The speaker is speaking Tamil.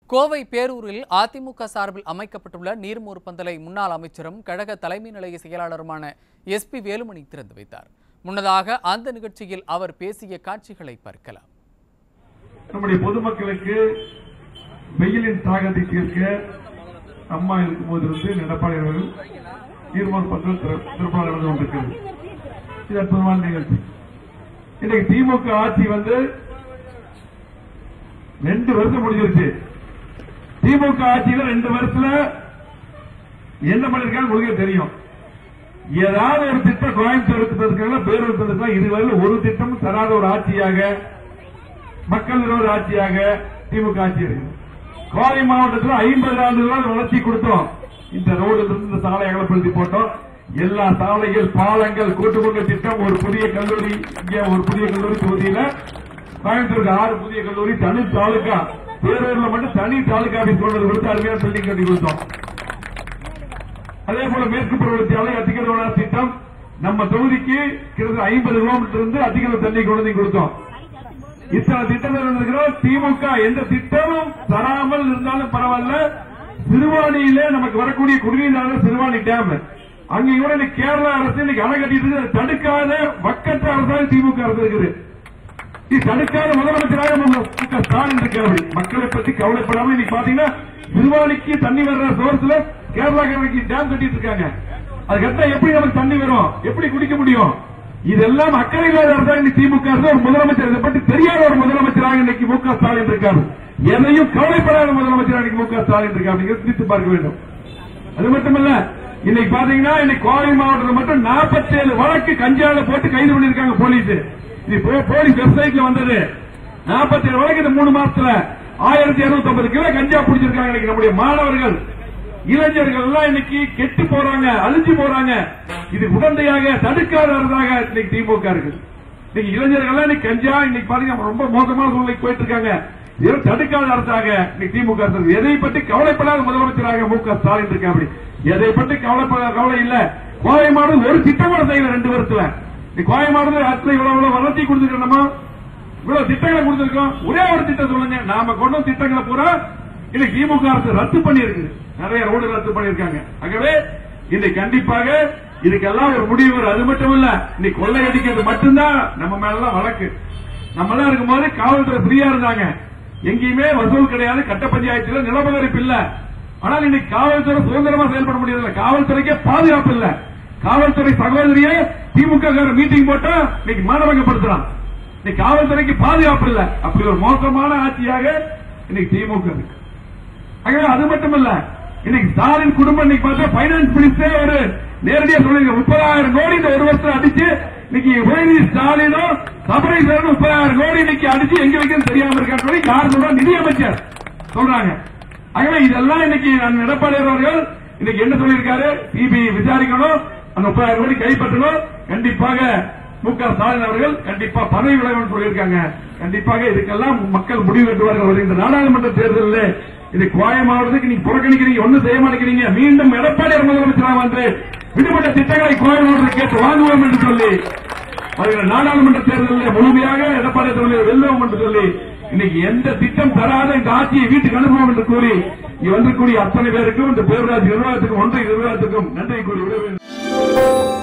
கோவை பேரூரில் அதிமுக சார்பில் அமைக்கப்பட்டுள்ள நீர்மூர் பந்தலை முன்னாள் அமைச்சரும் கழக தலைமை நிலைய செயலாளருமான எஸ்பி வேலுமணி திறந்து வைத்தார் முன்னதாக அந்த நிகழ்ச்சியில் அவர் பேசிய காட்சிகளை பார்க்கலாம் நம்முடைய பொதுமக்களுக்கு வெயிலின் தாகத்தை தீர்க்க அம்மா இருக்கும் போதிலிருந்து எடப்பாடி அவர்கள் நீர்மோர் பந்தல் திருப்பணம் நடந்து கொண்டிருக்கிறது இது அற்புதமான நிகழ்ச்சி இன்னைக்கு திமுக ஆட்சி வந்து ரெண்டு வருஷம் முடிஞ்சிருச்சு திமுக ஆட்சியில ரெண்டு வருஷத்துல என்ன பண்ணிருக்காங்க உங்களுக்கு தெரியும் ஏதாவது ஒரு திட்டம் கோயம்புத்தூருக்கு தந்திருக்காங்க பேரூர் தந்திருக்காங்க இதுவரையில் ஒரு திட்டம் தராத ஒரு ஆட்சியாக மக்கள் விரோத ஆட்சியாக திமுக ஆட்சி இருக்கு கோவை மாவட்டத்தில் ஐம்பது ஆண்டுகளால் வளர்ச்சி கொடுத்தோம் இந்த ரோடு இருந்து இந்த சாலை அகலப்படுத்தி போட்டோம் எல்லா சாலைகள் பாலங்கள் கூட்டுக்குண்டு திட்டம் ஒரு புதிய கல்லூரி இங்கே ஒரு புதிய கல்லூரி தொகுதியில கோயம்புத்தூருக்கு ஆறு புதிய கல்லூரி தனி தாலுகா பேரூர்ல மட்டும் தனி தாலுகா ஆபீஸ் கொண்டு வந்து கொடுத்து அருமையான பில்டிங் கட்டி கொடுத்தோம் அதே போல மேற்கு பருவத்தி ஆலை அதிக திட்டம் நம்ம தொகுதிக்கு கிட்டத்தட்ட ஐம்பது கிலோமீட்டர் இருந்து அதிக தண்ணி கொண்டு வந்து கொடுத்தோம் இத்தனை திட்டங்கள் இருக்கிறோம் திமுக எந்த திட்டமும் தராமல் இருந்தாலும் பரவாயில்ல சிறுவாணியிலே நமக்கு வரக்கூடிய குடிநீர் சிறுவாணி டேம் அங்க கூட இன்னைக்கு கேரளா அரசு இன்னைக்கு அணை கட்டிட்டு இருக்கு. அதை தடுக்காத வக்கற்ற அரசாக திமுக அரசு இருக்குது இது தடுக்காத முதலமைச்சராக மு க ஸ்டாலின் இருக்காரு மக்களை பத்தி கவலைப்படாம இன்னைக்கு பாத்தீங்கன்னா சிறுவாணிக்கு தண்ணி வர்ற சோர்ஸ்ல கேரளாக்காரருக்கு டேம் கட்டிட்டு இருக்காங்க அது கட்டா எப்படி நமக்கு தண்ணி வரும் எப்படி குடிக்க முடியும் இதெல்லாம் அக்கறை இல்லாத அரசாங்கம் இன்னைக்கு திமுக அரசு ஒரு முதலமைச்சர் இதை பற்றி தெரியாத ஒரு முதலமைச்சராக இன்னைக்கு மு க ஸ்டாலின் இருக்காரு எதையும் கவலைப்படாத முதலமைச்சராக இன்னைக்கு மு க ஸ்டாலின் இருக்காரு அப்படிங்கிறது சிந்தித்து பார்க்க வேண்டும் அது மட்டுமல்ல இன்னைக்கு பாத்தீங்கன்னா இன்னைக்கு கோவை மாவட்டத்தில் மட்டும் 47 வழக்கு கஞ்சால போட்டு கைது பண்ணிருக்காங்க போலீஸ் இது போ- போலீஸ் வெப்சைட்ல வந்தது 47 வழக்கு இந்த மூணு மாசத்துல ஆயிரத்தி இருநூத்தி ஐம்பது கிலோ கஞ்சா பிடிச்சிருக்காங்க இன்னைக்கு நம்முடைய மாணவர்கள் இளைஞர்கள் எல்லாம் இன்னைக்கு கெட்டு போறாங்க அழிஞ்சு போறாங்க இது உடந்தையாக தடுக்காத அரசாக இன்னைக்கு திமுக இருக்கு இன்னைக்கு இளைஞர்கள் எல்லாம் இன்னைக்கு கஞ்சா இன்னைக்கு பாத்தீங்கன்னா ரொம்ப மோசமான சூழ்நிலைக்கு போயிட்டு இருக்காங்க இதை தடுக்காத அரசாக இன்னைக்கு திமுக அரசு இருக்கு. எதை பற்றி கவலைப்படாத முதலமைச்சராக மு க ஸ்டாலின் இருக்க அப்படி எதை பற்றி கவலைப்பட கவலை இல்ல கோவை மாவட்டம் ஒரு திட்டம் கூட செய்யல ரெண்டு வருஷத்துல இன்னைக்கு கோவை மாவட்டத்தில் ஆட்சியில் இவ்வளவு இவ்வளவு வளர்ச்சி கொடுத்துருக்கோமா இவ்வளவு திட்டங்களை கொடுத்திருக்கோம் ஒரே ஒரு திட்டம் சொல்லுங்க நாம கொண்டு வந்த திட்டங்களை பூரா இன்னைக்கு திமுக அரசு ரத்து பண்ணியிருக்கு நிறைய ரோடு ரத்து பண்ணிருக்காங்க ஆகவே இன்னைக்கு கண்டிப்பாக இதுக்கெல்லாம் ஒரு முடிவு வரும் அது மட்டும் இல்ல இன்னைக்கு கொள்ளையடிக்கிறது மட்டும்தான் நம்ம மேலதான் வழக்கு நம்ம எல்லாம் இருக்கும்போது காவல்துறை ஃப்ரீயா இருந்தாங்க எங்கேயுமே வசூல் கிடையாது கட்ட பஞ்சாயத்துல நிலபகரிப்பு இல்ல ஆனால் இன்னைக்கு காவல்துறை சுதந்திரமா செயல்பட முடியல காவல்துறைக்கே பாதுகாப்பு இல்ல காவல்துறை சகோதரியே திமுக மீட்டிங் போட்டா இன்னைக்கு மானவங்கப்படுத்துறான் இன்னைக்கு காவல்துறைக்கு பாதுகாப்பு இல்ல அப்படி ஒரு மோசமான ஆட்சியாக இன்னைக்கு திமுக இருக்கு ஆகவே அது மட்டுமல்ல இன்னைக்கு ஸ்டாலின் குடும்பம் இன்னைக்கு பார்த்தா பைனான்ஸ் மினிஸ்டர் ஒரு நேரடியா சொல்லுங்க முப்பதாயிரம் கோடி இந்த ஒரு வருஷம் அடிச்சு இன்னைக்கு உதயநிதி ஸ்டாலினும் சபரீசனும் முப்பதாயிரம் கோடி இன்னைக்கு அடிச்சு எங்க வைக்கணும் தெரியாம இருக்கான்னு சொல்லி யார் சொல்றா நிதியமைச்சர் சொல்றாங்க ஆகவே இதெல்லாம் இன்னைக்கு நான் எடப்பாடி அவர்கள் இன்னைக்கு என்ன சொல்லியிருக்காரு சிபிஐ விசாரிக்கணும் அந்த முப்பதாயிரம் கோடி கைப்பற்றணும் கண்டிப்பாக மு க ஸ்டாலின் அவர்கள் கண்டிப்பா பதவி விலகணும் சொல்லியிருக்காங்க கண்டிப்பாக இதுக்கெல்லாம் மக்கள் முடிவு கட்டுவார்கள் வருகின்ற நாடாளுமன்ற தேர்தலில் இது கோய மாவட்டத்துக்கு நீங்க புறக்கணிக்கிறீங்க ஒண்ணும் செய்ய மாட்டேங்கிறீங்க மீண்டும் எடப்பாடி முதலமைச்சராக வந்து விடுபட்ட திட்டங்களை கோய மாவட்டத்தில் கேட்டு வாங்குவோம் என்று சொல்லி வருகிற நாடாளுமன்ற தேர்தலில் முழுமையாக எடப்பாடி தலைமையில் வெல்லுவோம் என்று சொல்லி இன்னைக்கு எந்த திட்டம் தராத இந்த ஆட்சியை வீட்டுக்கு அனுப்புவோம் என்று கூறி இங்க வந்திருக்கக்கூடிய அத்தனை பேருக்கும் இந்த பேரூராட்சி நிர்வாகத்துக்கும் ஒன்றிய நிர்வாகத்துக்கும் நன்றி கூறி விடுவேன்